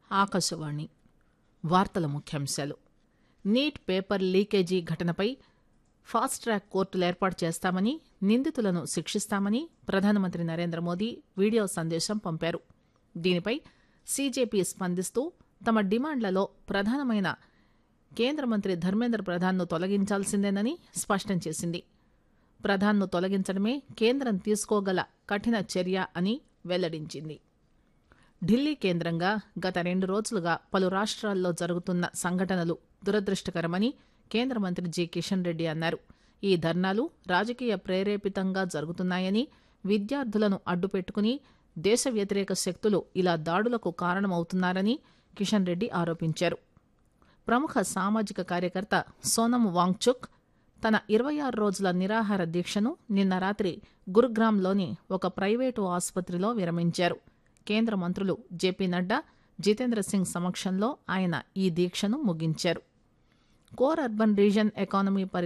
ఆకాశవాణి వార్తల ముఖ్యాంశాలు NEET paper leakage ఘటనపై ఫాస్ట్ ట్రాక్ కోర్టులు ఏర్పాటు చేస్తామని నిందితులను శిక్షిస్తామని ప్రధానమంత్రి నరేంద్ర మోదీ వీడియో సందేశం పంపారు దీనిపై సీజేపీ స్పందిస్తూ తమ డిమాండ్లలో ప్రధానమైన కేంద్ర మంత్రి ధర్మేంద్ర ప్రధాన్ను తొలగించాల్సిందేనని స్పష్టం చేసింది ప్రధాన్ను తొలగించడమే కేంద్రం తీసుకోగల కఠిన చర్య అని వెల్లడించింది ఢిల్లీ కేంద్రంగా గత రెండు రోజులుగా పలు రాష్ట్రాల్లో జరుగుతున్న సంఘటనలు దురదృష్టకరమని కేంద్ర మంత్రి జి కిషన్ రెడ్డి అన్నారు ఈ ధర్నాలు రాజకీయ ప్రేరేపితంగా జరుగుతున్నాయని విద్యార్థులను అడ్డుపెట్టుకుని దేశ వ్యతిరేక శక్తులు ఇలా దాడులకు కారణమవుతున్నారని కిషన్ రెడ్డి ఆరోపించారు ప్రముఖ సామాజిక కార్యకర్త సోనం వాంగ్చుక్ తన ఇరవై ఆరు రోజుల నిరాహార దీక్షను నిన్న రాత్రి గురుగ్రామ్లోని ఒక ప్రైవేటు ఆసుపత్రిలో విరమించారు కేంద్ర మంత్రులు జేపీ నడ్డా జితేంద్ర సింగ్ సమక్షంలో ఆయన ఈ దీక్షను ముగించారు కోర్ అర్బన్ రీజన్ ఎకానమీ